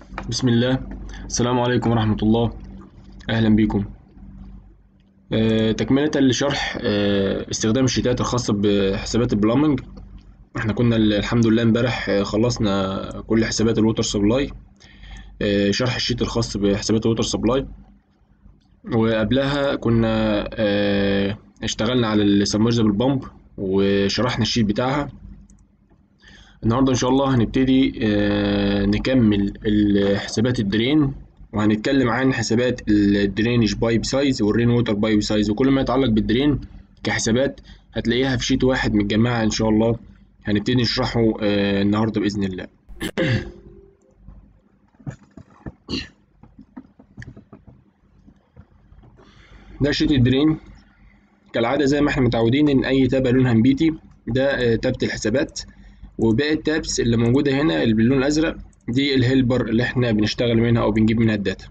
بسم الله السلام عليكم ورحمة الله أهلا بكم آه، تكملة لشرح آه، استخدام الشتات الخاصة بحسابات البلامنج احنا كنا ال- الحمد لله امبارح آه، خلصنا كل حسابات الووتر سبلاي آه، شرح الشيت الخاص بحسابات الووتر سبلاي وقبلها كنا آه، اشتغلنا على السبمرجبل بامب وشرحنا الشيت بتاعها النهارده ان شاء الله هنبتدي آه، نكمل ال- حسابات الدرين وهنتكلم عن حسابات الدرينج بايب سايز والرين ووتر بايب سايز وكل ما يتعلق بالدرين كحسابات هتلاقيها في شيت واحد متجمعة ان شاء الله هنبتدي نشرحه آه، النهارده باذن الله ده شيت الدرين كالعاده زي ما احنا متعودين ان اي تابه لونها نبيتي ده آه، تابه الحسابات وباقي التابس اللي موجوده هنا اللي باللون الازرق دي الهيلبر اللي احنا بنشتغل منها او بنجيب منها الداتا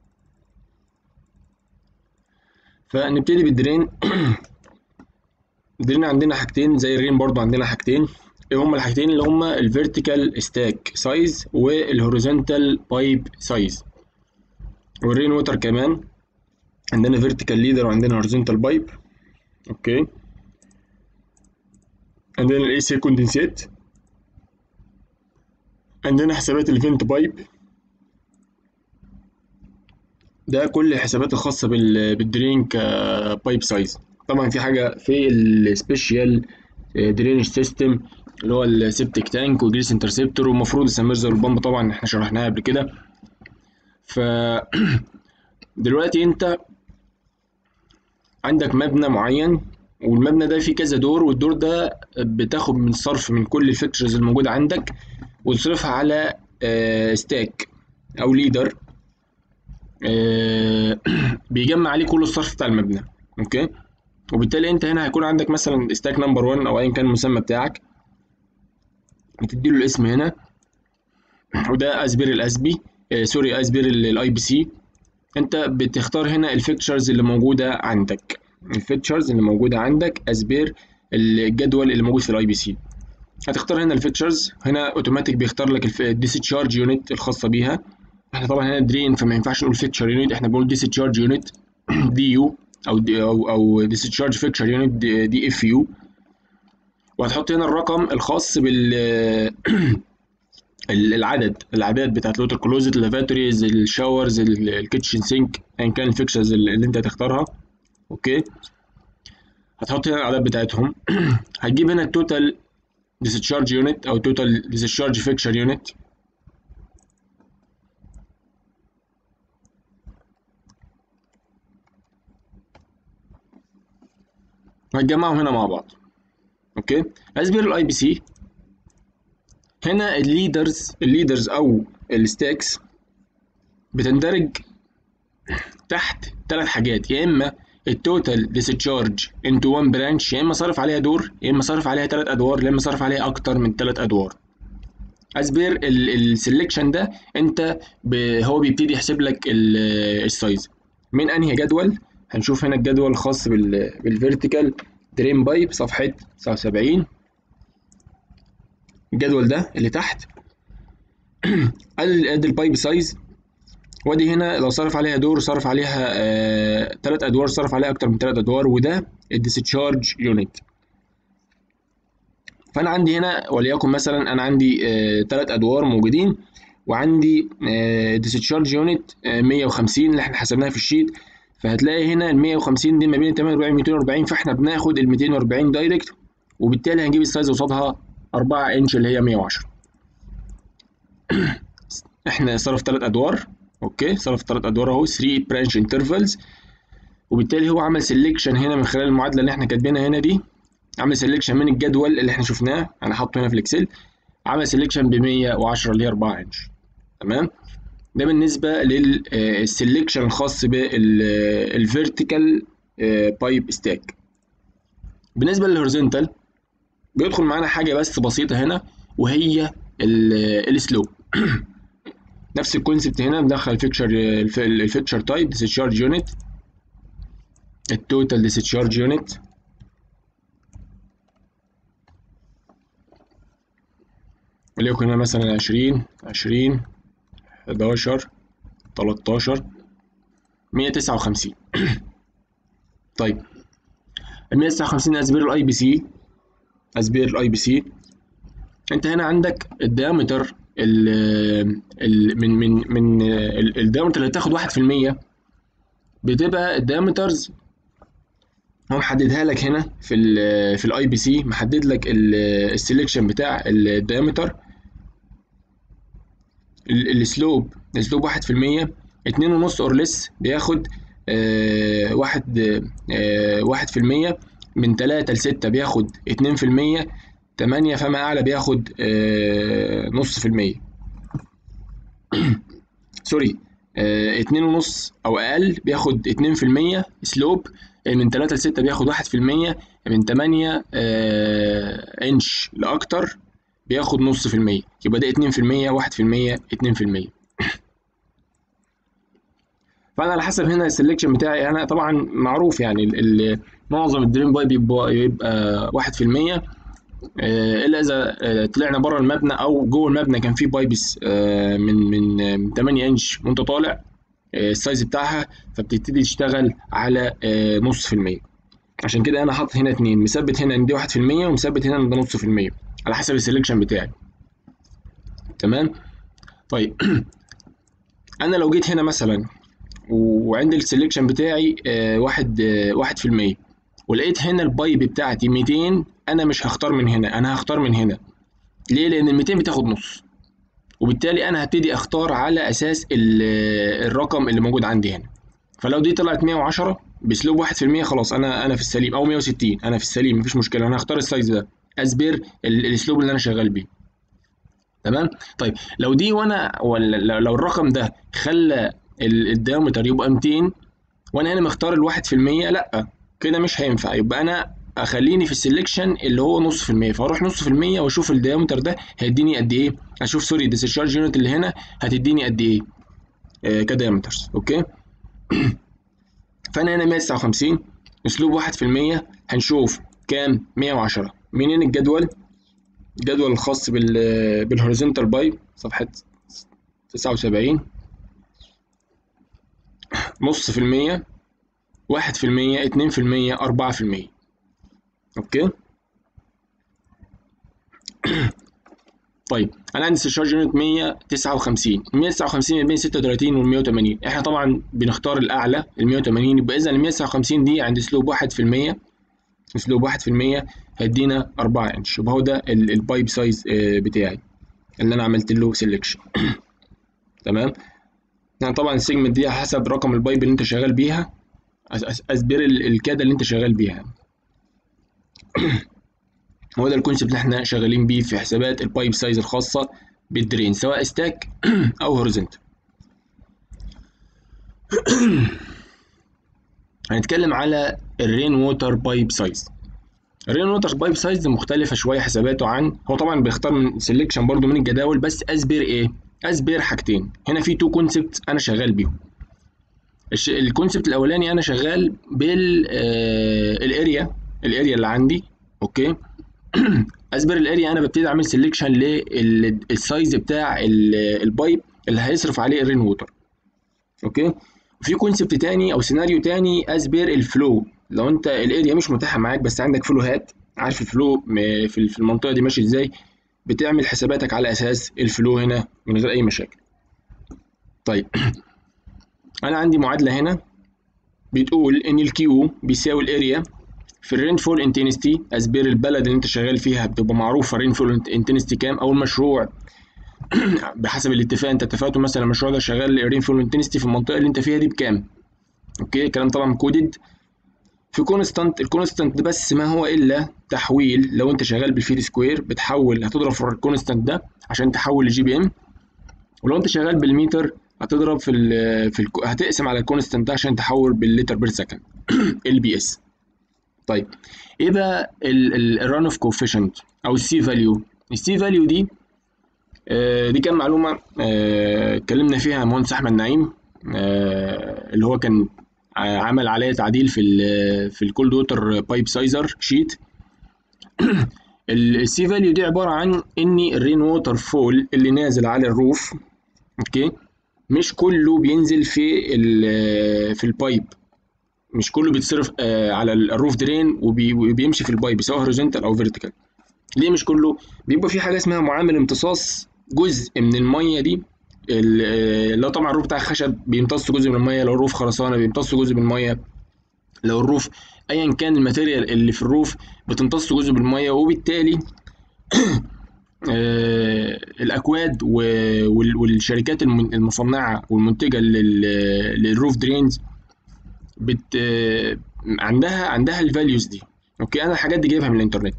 فنبتدي بالدرين الدرين عندنا حاجتين زي الرين برضو عندنا حاجتين ايه هما الحاجتين اللي هما الفيرتيكال ستاك سايز والهوريزونتال بايب سايز والرين ووتر كمان عندنا فيرتيكال ليدر وعندنا هوريزونتال بايب اوكي عندنا الاي سي كوندنسيت عندنا حسابات الفينت بايب ده كل الحسابات الخاصة بال- بالدرين كبايب سايز طبعا في حاجة في السبيشال درينج سيستم اللي هو السيبتيك تانك وجريس انترسبتور ومفروض السمرزر البامب طبعا احنا شرحناها قبل كده ف دلوقتي انت عندك مبنى معين والمبنى ده فيه كذا دور والدور ده بتاخد من صرف من كل الفيكتشرز الموجودة عندك وتصرفها على ستاك او ليدر بيجمع عليه كل الصرف بتاع المبنى اوكي وبالتالي انت هنا هيكون عندك مثلا ستاك نمبر 1 او ايا كان المسمى بتاعك بتديله الاسم هنا وده اسبير الاسبي آه سوري اسبير الاي بي سي انت بتختار هنا الفيكتشرز اللي موجوده عندك الفيكتشرز اللي موجوده عندك اسبير الجدول اللي موجود في الاي بي سي هتختار هنا الفيكتشرز هنا اوتوماتيك بيختار لك الديسشارج يونت الخاصه بيها احنا طبعا هنا درين فما ينفعش نقول فيكتشر يونت احنا بنقول ديسشارج يونت دي يو او دي او او ديسشارج فيكتشر يونت دي اف يو وهتحط هنا الرقم الخاص بال ال- العدد الاعداد بتاعت الوتر كلوزت اللافاتوريز الشاورز ال- الكيتشن سينك ايا كان الفيكشرز اللي اللي انت هتختارها اوكي هتحط هنا الاعداد بتاعتهم هتجيب هنا التوتال ديسشارج يونت او توتال ديسشارج فيكشر يونت وهتجمعهم هنا مع بعض اوكي اسبير الاي بي سي هنا الليدرز الليدرز او الستاكس بتندرج تحت ثلاث حاجات يا اما التوتال ديسشارج انتو وان برانش يا اما صرف عليها دور يا اما صرف عليها ثلاث ادوار يا اما صرف عليها اكتر من ثلاث ادوار اسبير السلكشن ده انت ب... هو بيبتدي يحسب لك ال- السايز من انهي جدول هنشوف هنا الجدول الخاص بال... بالفيرتيكال درين بايب صفحه 79 الجدول ده اللي تحت ادي ادي البايب سايز وادي هنا لو صرف عليها دور صرف عليها آه، تلات ادوار صرف عليها اكتر من تلات ادوار وده الديسشارج يونت فانا عندي هنا وليكن مثلا انا عندي آه، تلات ادوار موجودين وعندي ديسشارج يونت 150 اللي احنا حسبناها في الشيت فهتلاقي هنا ال 150 دي ما بين 48 و 240 فاحنا بناخد ال 240 دايركت وبالتالي هنجيب السايز قصادها 4 انش اللي هي 110 احنا صرف ثلاث ادوار اوكي صرف ثلاث ادوار اهو 3 برانش انترفلز وبالتالي هو عمل سيلكشن هنا من خلال المعادله اللي احنا كاتبينها هنا دي عمل سيلكشن من الجدول اللي احنا شفناه انا حاطه هنا في الاكسل عمل سيلكشن ب 110 اللي هي 4 انش تمام ده بالنسبه للسيلكشن الخاص بالفيرتيكال بايب ستاك بالنسبه للهوريزونتال بيدخل معانا حاجه بس بسيطه هنا وهي السلوب نفس الكونسبت هنا بندخل الفيكشر الفيكشر تايب ديسشارج يونت التوتال ديسشارج يونت وليكن هنا مثلا عشرين عشرين 11 13 159 طيب ال 159 اسبير الاي بي سي اسبير الاي بي سي انت هنا عندك الديامتر ال ال من من من الديامتر اللي تاخد 1% بتبقى الديامترز هو محددها لك هنا في ال في الاي بي سي محدد لك السلكشن بتاع الديامتر السلوب السلوب 1% 2.5 اور لس بياخد آه واحد آه واحد في المية من تلاتة لستة بياخد اتنين في المية تمانية فما أعلى بياخد آه نص في المية سوري آه اتنين ونص أو أقل بياخد اتنين في المية سلوب من تلاتة لستة بياخد واحد في المية من تمانية آه إنش لأكتر بياخد نص في المية يبقى ده اتنين في المية واحد في المية اتنين في المية فانا على حسب هنا السلكشن بتاعي انا طبعا معروف يعني ال ال معظم الدرين باي بيبقى يبقى 1% الا اذا طلعنا بره المبنى او جوه المبنى كان في بايبس من من 8 انش وانت طالع السايز بتاعها فبتبتدي تشتغل على نص في المية عشان كده انا حاطط هنا اتنين مثبت هنا ان دي 1% ومثبت هنا ان ده نص في المية على حسب السلكشن بتاعي تمام طيب انا لو جيت هنا مثلا وعند السلكشن بتاعي آه واحد آه واحد في المية ولقيت هنا البايب بتاعتي 200 انا مش هختار من هنا انا هختار من هنا ليه لان ال 200 بتاخد نص وبالتالي انا هبتدي اختار على اساس الرقم اللي موجود عندي هنا فلو دي طلعت 110 باسلوب 1% خلاص انا انا في السليم او 160 انا في السليم مفيش مشكله انا هختار السايز ده اسبير الاسلوب اللي انا شغال بيه تمام طيب لو دي وانا ولا لو الرقم ده خلى الديامتر يبقى 200 وانا هنا مختار الواحد في المية لا كده مش هينفع يبقى انا اخليني في السلكشن اللي هو نص في المية فاروح نص في المية واشوف الديامتر ده هيديني قد ايه اشوف سوري الديسشارج يونت اللي هنا هتديني قد ايه آه كديامترز اوكي فانا هنا 159 اسلوب واحد في المية هنشوف كام 110 منين الجدول الجدول الخاص بال بالهوريزونتال بايب صفحة 79 نص في المية واحد في المية اتنين في المية أربعة في المية أوكي طيب أنا عندي استشارج يونت مية تسعة وخمسين المية تسعة وخمسين بين ستة وتلاتين والمية وتمانين إحنا طبعا بنختار الأعلى المية وتمانين يبقى إذا المية تسعة وخمسين دي عند أسلوب واحد في المية أسلوب واحد في المية هيدينا أربعة إنش يبقى هو ده البايب سايز بتاعي اللي أنا عملت له سيلكشن تمام يعني طبعا السيجمنت دي حسب رقم البايب اللي انت شغال بيها اسبير الكاده اللي انت شغال بيها هو ده الكونسيبت اللي احنا شغالين بيه في حسابات البايب سايز الخاصه بالدرين سواء ستاك او هوريزونتال هنتكلم على الرين ووتر بايب سايز الرين ووتر بايب سايز مختلفه شويه حساباته عن هو طبعا بيختار من سيلكشن برضو من الجداول بس اسبير ايه اسبير حاجتين هنا في تو كونسبت انا شغال بيهم الكونسبت الاولاني انا شغال بالاريا الاريا اللي عندي اوكي اسبير الاريا انا ببتدي اعمل سيلكشن للسايز بتاع البايب اللي هيصرف عليه الرين ووتر اوكي وفي كونسبت تاني او سيناريو تاني اسبير الفلو لو انت الاريا مش متاحه معاك بس عندك فلوهات عارف الفلو في المنطقه دي ماشي ازاي بتعمل حساباتك على اساس الفلو هنا من غير اي مشاكل طيب انا عندي معادله هنا بتقول ان الكيو بيساوي الاريا في الرينفول انتنستي اسبير البلد اللي انت شغال فيها بتبقى معروفه الرينفول انتنستي كام او المشروع بحسب الاتفاق انت اتفقتوا مثلا المشروع ده شغال الرينفول انتنستي في المنطقه اللي انت فيها دي بكام اوكي الكلام طبعا كودد في كونستانت الكونستانت ده بس ما هو الا تحويل لو انت شغال بالفيت سكوير بتحول هتضرب في الكونستانت ده عشان تحول لجي بي ام ولو انت شغال بالمتر هتضرب في ال في ال هتقسم على الكونستانت ده عشان تحول باللتر بير سكند ال بي اس طيب ايه بقى الران اوف كوفيشنت او السي فاليو السي فاليو دي آه دي كان معلومه اتكلمنا آه فيها مهندس احمد نعيم آه اللي هو كان عمل عليها تعديل في ال في الكولد ووتر بايب سايزر شيت السي فاليو دي عباره عن ان الرين ووتر فول اللي نازل على الروف اوكي مش كله بينزل في ال- في البايب مش كله بيتصرف آه، على الروف درين وبيمشي في البايب سواء هوريزونتال او فيرتيكال ليه مش كله بيبقى في حاجه اسمها معامل امتصاص جزء من الميه دي ال- آه، لو طبعا الروف بتاع خشب بيمتص جزء من الميه لو الروف خرسانه بيمتص جزء من الميه لو الروف ايا كان الماتيريال اللي في الروف بتمتص جزء من الميه وبالتالي آه، الاكواد و- وال- والشركات الم- المصنعه والمنتجه لل- للروف درينز بت آه، عندها عندها الفاليوز دي اوكي انا الحاجات دي جايبها من الانترنت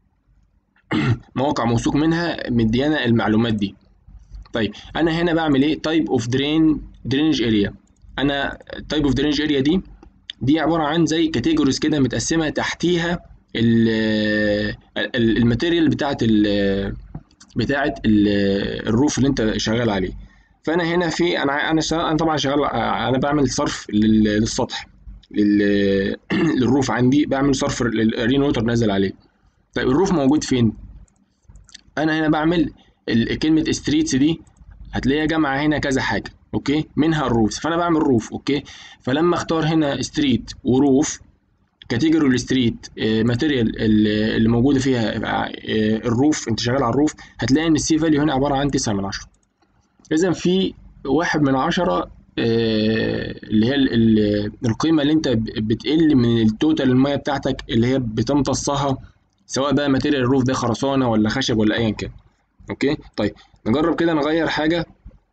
مواقع موثوق منها مديانا المعلومات دي طيب انا هنا بعمل ايه تايب اوف درين درينج اريا انا تايب اوف درينج اريا دي دي عباره عن زي كاتيجوريز كده متقسمه تحتيها ال- ال- الماتيريال بتاعت ال بتاعت ال- الروف اللي انت شغال عليه فانا هنا في انا انا شغال انا طبعا شغال انا بعمل صرف لل- للسطح لل- للروف عندي بعمل صرف الرين ووتر نازل عليه طيب الروف موجود فين انا هنا بعمل ال- كلمه ستريتس دي هتلاقيها جامعه هنا كذا حاجه اوكي منها الروف فانا بعمل روف اوكي فلما اختار هنا ستريت وروف كاتيجوري الستريت ماتيريال اللي موجوده فيها آه، الروف انت شغال على الروف هتلاقي ان السي فاليو هنا عباره عن 9 من 10 اذا في واحد من عشرة آه، اللي هي ال- ال- القيمة اللي انت ب- بتقل من التوتال المية بتاعتك اللي هي بتمتصها سواء بقى ماتيريال الروف ده خرسانة ولا خشب ولا ايا كان اوكي طيب نجرب كده نغير حاجة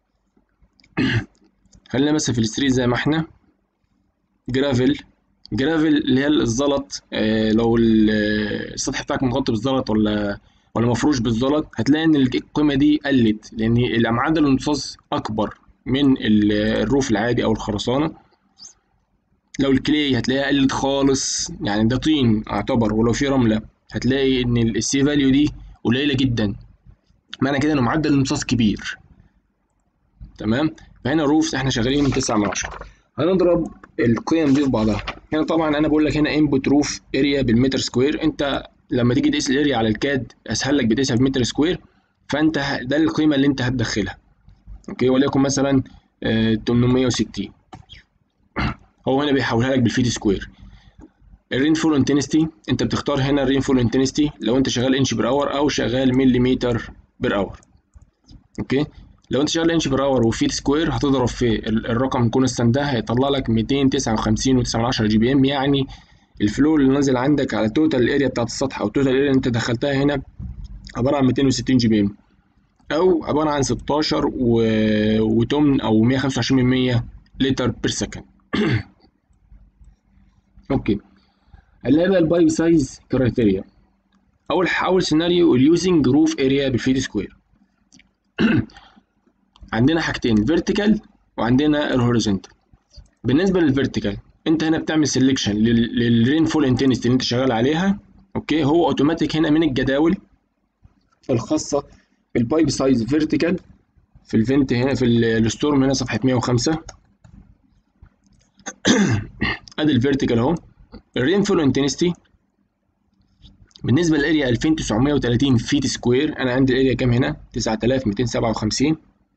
خلينا بس في الستريت زي ما احنا جرافل جرافل اللي هي الزلط آه، لو ال- السطح بتاعك مغطي بالزلط ولا ولا مفروش بالزلط هتلاقي ان القيمه دي قلت لان معدل الامتصاص اكبر من ال- الروف العادي او الخرسانه لو الكلي هتلاقيها قلت خالص يعني ده طين اعتبر ولو في رمله هتلاقي ان السي فاليو دي قليله جدا معنى كده ان معدل الامتصاص كبير تمام فهنا روف احنا شغالين 9 من 10 هنضرب القيم دي في بعضها هنا طبعا انا بقول لك هنا انبوت روف اريا بالمتر سكوير انت لما تيجي تقيس الاريا على الكاد اسهل لك بتقيسها بمتر سكوير فانت ه- ده القيمه اللي انت هتدخلها اوكي وليكن مثلا آه، 860 هو هنا بيحولها لك بالفيت سكوير الرينفول انتنستي انت بتختار هنا الرينفول انتنستي لو انت شغال انش بير اور او شغال مليمتر بير اور اوكي لو انت شغال انش بير اور وفيت سكوير هتضرب في ال- الرقم كونستانت ده هيطلع لك 259 و9 جي بي ام يعني الفلو اللي نازل عندك على التوتال الاريا بتاعت السطح او التوتال الاريا اللي انت دخلتها هنا عباره عن 260 جي بي ام او عباره عن 16 و... وتمن او 125 من 100 لتر بير سكند اوكي هنلاقي بقى البايب سايز كرايتيريا اول اول سيناريو اليوزنج روف اريا بالفيت سكوير عندنا حاجتين فيرتيكال وعندنا الهوريزونتال بالنسبه للفيرتيكال انت هنا بتعمل سيلكشن للرينفول انتنستي اللي انت شغال عليها اوكي هو اوتوماتيك هنا من الجداول الخاصه بالبايب سايز فيرتيكال في الفنت هنا في ال- الستورم هنا صفحه 105 ادي الفيرتيكال اهو الرينفول انتنستي بالنسبه للاريا 2930 فيت سكوير انا عندي الاريا كام هنا 9257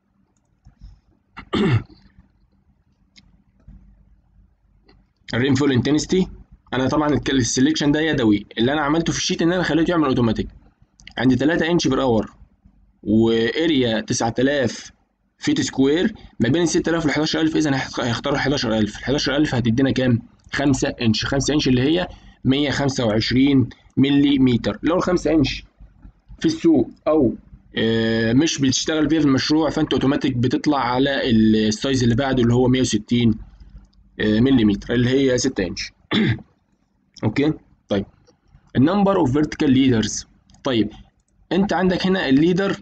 الرينفول انتنستي انا طبعا الك- السلكشن ده يدوي اللي انا عملته في الشيت ان انا خليته يعمل اوتوماتيك عندي 3 انش بير اور واريا 9000 فيت سكوير ما بين ال 6000 وال 11000 اذا هيخ- هيختاروا 11000 ال 11000 هتدينا كام 5 انش 5 انش اللي هي 125 ملي متر لو ال 5 انش في السوق او آه، مش بتشتغل بيها في المشروع فانت اوتوماتيك بتطلع على السايز اللي بعده اللي هو 160 ملم اللي هي 6 انش اوكي طيب النمبر اوف فيرتيكال ليدرز طيب انت عندك هنا الليدر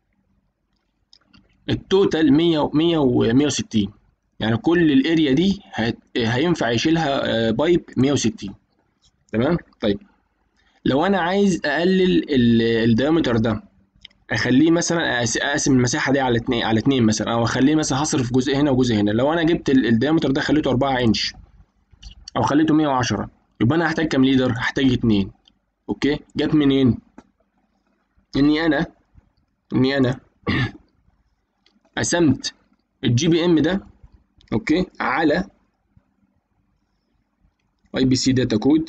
التوتال 100 100 و 160 يعني كل الاريا دي هت... هينفع يشيلها آه، بايب 160 تمام طيب لو انا عايز اقلل الدايمتر ده اخليه مثلا أقس- اقسم المساحه دي على اتنين على اتنين مثلا او اخليه مثلا هصرف جزء هنا وجزء هنا لو انا جبت ال- الدايمتر ده خليته 4 انش او خليته 110 يبقى انا هحتاج كام ليدر هحتاج اتنين اوكي جت منين اني انا اني انا قسمت الجي بي ام ده اوكي على اي بي سي داتا كود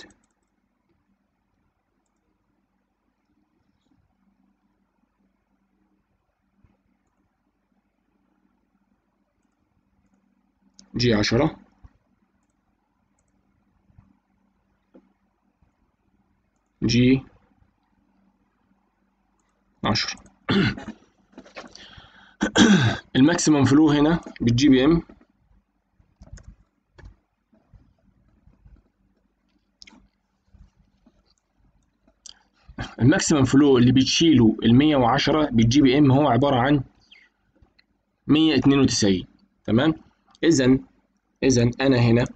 جي عشرة جي عشرة الماكسيمم فلو هنا بالجي بي ام الماكسيمم فلو اللي بتشيله ال 110 بالجي بي ام هو عباره عن 192 تمام اذا اذا انا هنا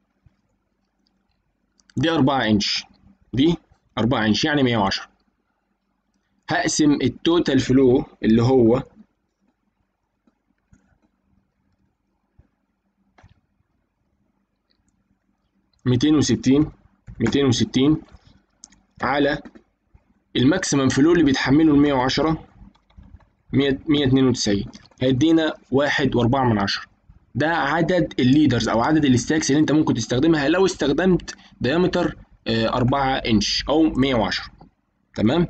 دي 4 انش دي 4 انش يعني 110 هقسم التوتال فلو اللي هو ميتين وستين ميتين وستين على الماكسيمم فلو اللي بيتحمله المية وعشرة مية اتنين وتسعين هيدينا واحد وأربعة من عشرة ده عدد الليدرز أو عدد الستاكس اللي أنت ممكن تستخدمها لو استخدمت ديامتر أربعة إنش أو مية وعشرة تمام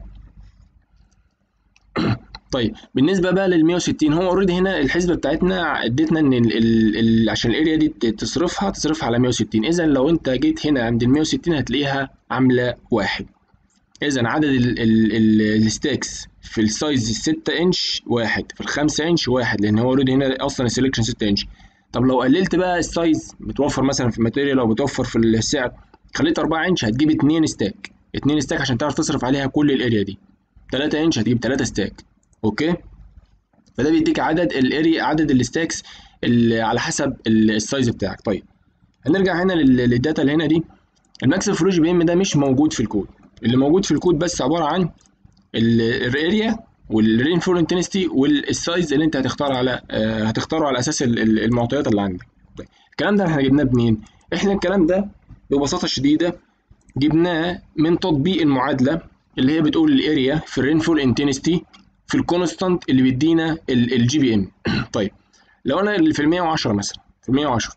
طيب بالنسبه بقى لل 160 هو اوريدي هنا الحسبه بتاعتنا اديتنا ان ال ال ال عشان الاريا دي تصرفها تصرفها على 160 اذا لو انت جيت هنا عند ال 160 هتلاقيها عامله واحد اذا عدد الستاكس في السايز ال 6 انش واحد في ال 5 انش واحد لان هو اوريدي هنا اصلا السلكشن 6 انش طب لو قللت بقى السايز بتوفر مثلا في الماتيريال او بتوفر في السعر خليت 4 انش هتجيب 2 ستاك 2 ستاك عشان تعرف تصرف عليها كل الاريا دي 3 انش هتجيب 3 ستاك اوكي فده بيديك عدد الاريا عدد الستاكس اللي على حسب السايز بتاعك طيب هنرجع هنا للداتا اللي هنا دي الماكس فلو جي بي ام ده مش موجود في الكود اللي موجود في الكود بس عباره عن الاريا والرينفول انتنستي والسايز اللي انت هتختار على آه هتختاره على اساس المعطيات اللي عندك طيب الكلام ده احنا جبناه منين احنا الكلام ده ببساطه شديده جبناه من تطبيق المعادله اللي هي بتقول الاريا في الرينفول انتنستي في الكونستانت اللي بيدينا الجي بي ام طيب لو انا اللي في ال 110 مثلا في ال 110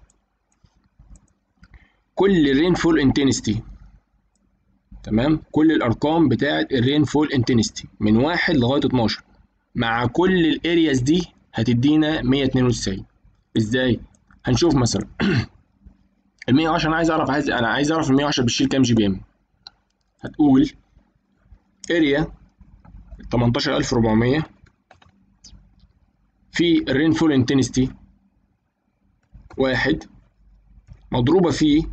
كل الرينفول انتنستي تمام كل الارقام بتاعه الرينفول انتنستي من 1 لغايه 12 مع كل الارياز دي هتدينا 192 ازاي هنشوف مثلا ال 110 انا عايز اعرف عايز انا عايز اعرف ال 110 بتشيل كام جي بي ام هتقول اريا 18400 في الرينفول انتنستي واحد مضروبة في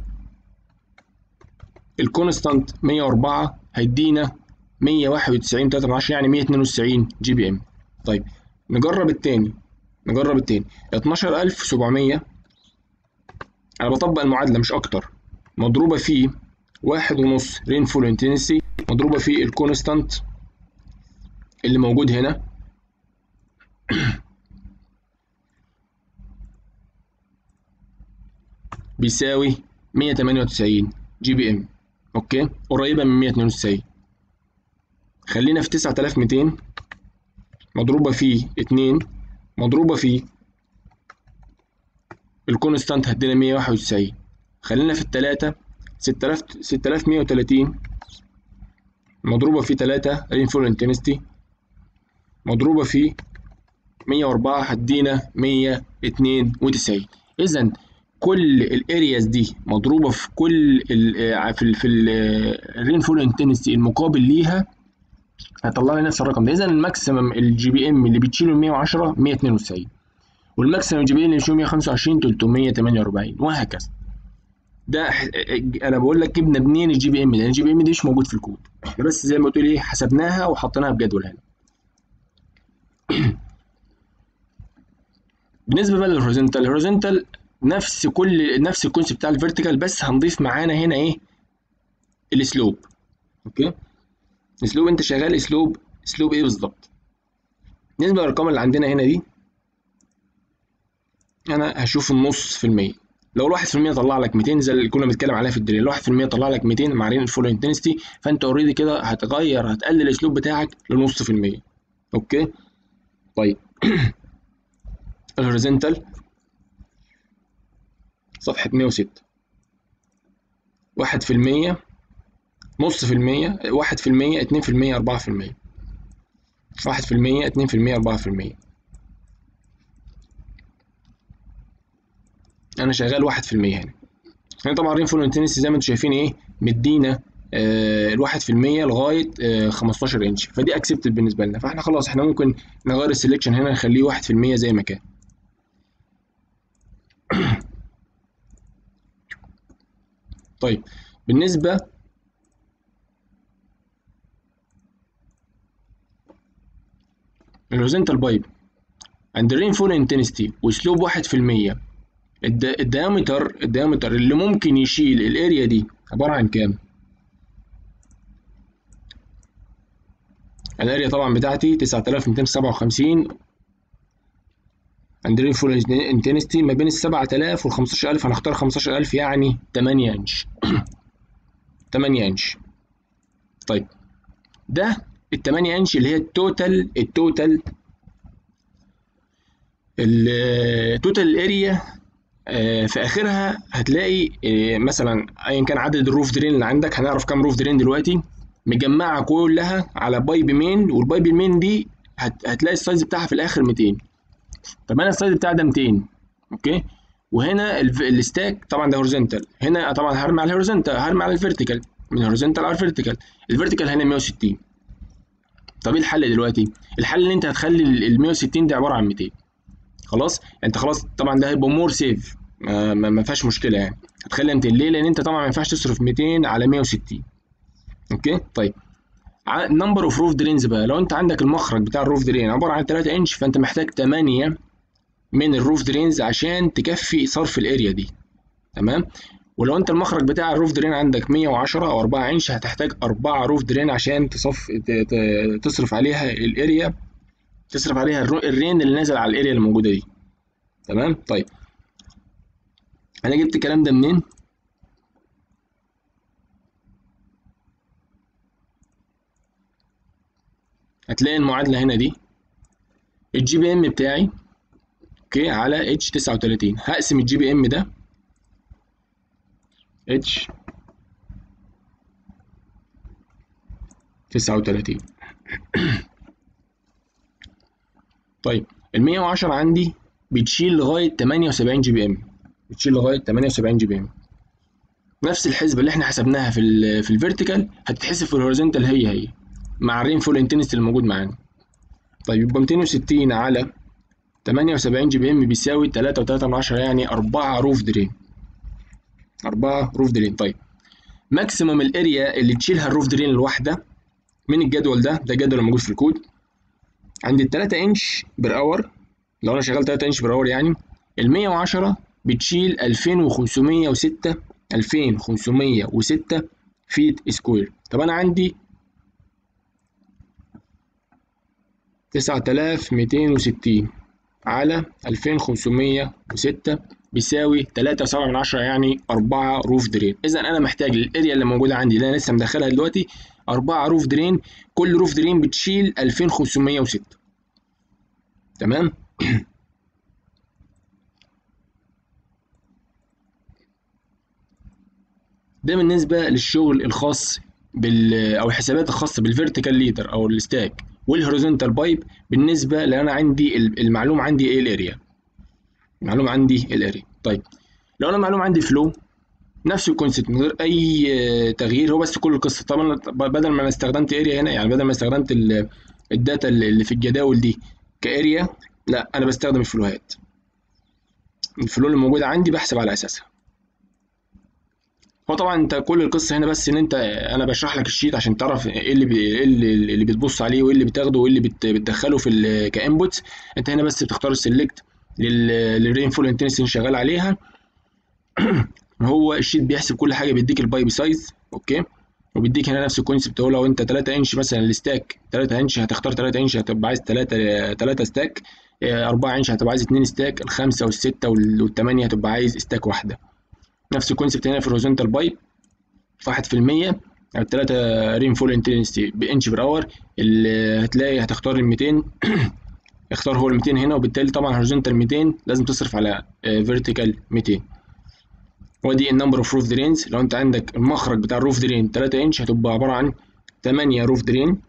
الكونستانت 104 هيدينا 191 3 يعني 192 جي بي ام طيب نجرب التاني نجرب التاني 12700 انا بطبق المعادلة مش اكتر مضروبة في واحد ونص رينفول انتنسي مضروبة في الكونستانت اللي موجود هنا بيساوي 198 جي بي ام اوكي قريبة من 192 خلينا في 9200 مضروبة في 2 مضروبة في الكونستانت هدينا 191 خلينا في التلاتة 6000 6130 مضروبة في 3 رينفول انتنستي مضروبة في 104 هتدينا 192 إذا كل الارياز دي مضروبة في كل ال في ال في الرينفول انتنستي المقابل ليها هيطلع لي نفس الرقم ده إذا الماكسيمم الجي بي ام اللي بتشيله 110 192 والماكسيمم الجي بي ام اللي بتشيله 125 348 وهكذا ده انا بقول لك جبنا منين الجي بي ام لان الجي بي ام دي مش موجود في الكود احنا بس زي ما قلت لي حسبناها وحطيناها بجدول هنا بالنسبه بقى للهوريزونتال الهوريزونتال نفس كل نفس الكونسيبت بتاع الفيرتيكال بس هنضيف معانا هنا ايه الاسلوب اوكي اسلوب انت شغال اسلوب اسلوب ايه بالظبط بالنسبه للارقام اللي عندنا هنا دي انا هشوف النص في المية لو الواحد في المية طلع لك 200 زي اللي كنا بنتكلم عليها في الدليل الواحد في المية طلع لك 200 مع رين الفول انتنستي فانت اوريدي كده هتغير هتقلل الاسلوب بتاعك لنص في المية اوكي طيب الهوريزونتال صفحة 106 واحد في المية نص في المية واحد في المية اتنين في المية أربعة في المية واحد في المية اتنين في المية أربعة في المية أنا شغال واحد في المية هنا هنا طبعا رينفول انتنسي زي ما انتم شايفين ايه مدينا آه الواحد في المية لغاية آه 15 انش فدي اكسبتد بالنسبة لنا فاحنا خلاص احنا ممكن نغير السلكشن هنا نخليه واحد في المية زي ما كان طيب بالنسبة الهوريزونتال بايب عند الرينفول انتنستي وسلوب واحد في المية الديامتر الديامتر اللي ممكن يشيل الاريا دي عبارة عن كام؟ الاريا طبعا بتاعتي 9257 عند الرينفول انتنستي ما بين ال 7000 وال 15000 هنختار 15000 يعني 8 انش 8 انش طيب ده ال 8 انش اللي هي التوتال التوتال التوتال الاريا في اخرها هتلاقي مثلا ايا كان عدد الروف درين اللي عندك هنعرف كام روف درين دلوقتي مجمعه كلها على بايب مين والبايب المين دي هتلاقي السايز بتاعها في الاخر 200 طب انا السايز بتاعي ده 200 اوكي وهنا الستاك طبعا ده هوريزونتال هنا طبعا هرمي على الهوريزونتال هرمي على الفيرتيكال من الهوريزونتال على الفيرتيكال الفيرتيكال هنا 160 طب ايه الحل دلوقتي الحل ان انت هتخلي ال 160 دي عباره عن 200 خلاص انت خلاص طبعا ده هيبقى مور سيف ما, ما, ما فيهاش مشكله يعني هتخلي 200 ليه لان انت طبعا ما ينفعش تصرف 200 على 160 اوكي طيب نمبر اوف روف درينز بقى لو انت عندك المخرج بتاع الروف درين عباره عن 3 انش فانت محتاج 8 من الروف درينز عشان تكفي صرف الاريا دي تمام ولو انت المخرج بتاع الروف درين عندك 110 او 4 انش هتحتاج 4 روف درين عشان تصف تصرف عليها الاريا تصرف عليها الرين اللي نازل على الاريا اللي موجوده دي تمام طيب انا جبت الكلام ده منين هتلاقي المعادله هنا دي الجي بي ام بتاعي اوكي على اتش 39 هقسم الجي بي ام ده اتش 39 طيب ال 110 عندي بتشيل لغايه 78 جي بي ام بتشيل لغايه 78 جي بي ام نفس الحسبه اللي احنا حسبناها في ال في الفيرتيكال هتتحسب في الهوريزونتال هي هي مع الرينفول انتنستي اللي موجود معانا طيب يبقى 260 على 78 جي بي ام بيساوي 3.3 يعني 4 روف درين 4 روف درين طيب ماكسيموم الاريا اللي تشيلها الروف درين الواحده من الجدول ده ده الجدول موجود في الكود عند ال 3 انش بير اور لو انا شغال 3 انش بير اور يعني ال 110 بتشيل 2506 2506 فيت سكوير طب انا عندي 9260 على 2506 بيساوي 3.7 يعني 4 روف درين اذا انا محتاج الاريا اللي موجوده عندي اللي انا لسه مدخلها دلوقتي 4 روف درين كل روف درين بتشيل 2506 تمام ده بالنسبه للشغل الخاص بال او الحسابات الخاصه بالفيرتيكال ليدر او الستاك والهوريزونتال بايب بالنسبه لان انا عندي المعلومه عندي ايه الاريا المعلومه عندي الاريا طيب لو انا المعلومه عندي فلو نفس الكونسيبت من غير اي تغيير هو بس كل القصه طبعا بدل ما انا استخدمت اريا هنا يعني بدل ما استخدمت الداتا اللي في الجداول دي كاريا لا انا بستخدم الفلوهات الفلو اللي موجوده عندي بحسب على اساسها هو طبعا انت كل القصه هنا بس ان انت انا بشرح لك الشيت عشان تعرف ايه اللي بي... ايه اللي, اللي بتبص عليه وايه اللي بتاخده وايه اللي بت... بتدخله في كانبوتس انت هنا بس بتختار السلكت لل... للرينفول انتنسي شغال عليها هو الشيت بيحسب كل حاجه بيديك البايب سايز اوكي وبيديك هنا نفس الكونسبت هو لو انت 3 انش مثلا الستاك 3 انش هتختار 3 انش هتبقى عايز 3 3 ستاك 4 انش هتبقى عايز 2 ستاك الخمسه والسته والثمانيه هتبقى عايز ستاك واحده نفس الكونسبت هنا في الهوريزونتال بايب 1% او 3 رينفول انتنسيتي بانش بر اور اللي هتلاقي هتختار ال 200 اختار هو ال 200 هنا وبالتالي طبعا هوريزونتال 200 لازم تصرف على فيرتيكال 200 ودي النمبر اوف روف درينز لو انت عندك المخرج بتاع الروف درين 3 انش هتبقى عباره عن 8 روف درين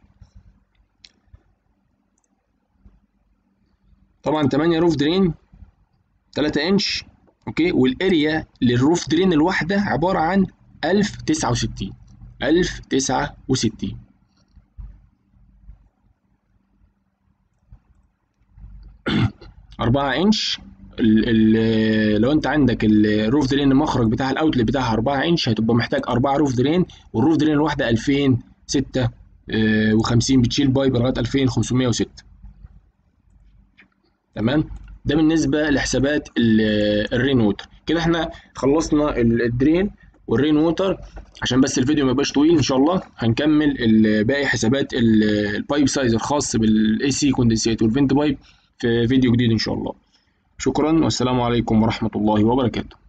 طبعا 8 روف درين 3 انش اوكي والاريا للروف درين الواحده عباره عن 1069 1069 4 انش ال ال لو انت عندك الروف درين المخرج بتاع الاوتلت بتاعها 4 انش هتبقى محتاج 4 روف درين والروف درين الواحده 2056 بتشيل بايب لغايه 2506 تمام ده بالنسبه لحسابات الرين ووتر كده احنا خلصنا الدرين والرين ووتر عشان بس الفيديو ما يبقاش طويل ان شاء الله هنكمل باقي حسابات البايب سايز الخاص بالاي سي كوندنسيت والفنت بايب في فيديو جديد ان شاء الله شكرا والسلام عليكم ورحمه الله وبركاته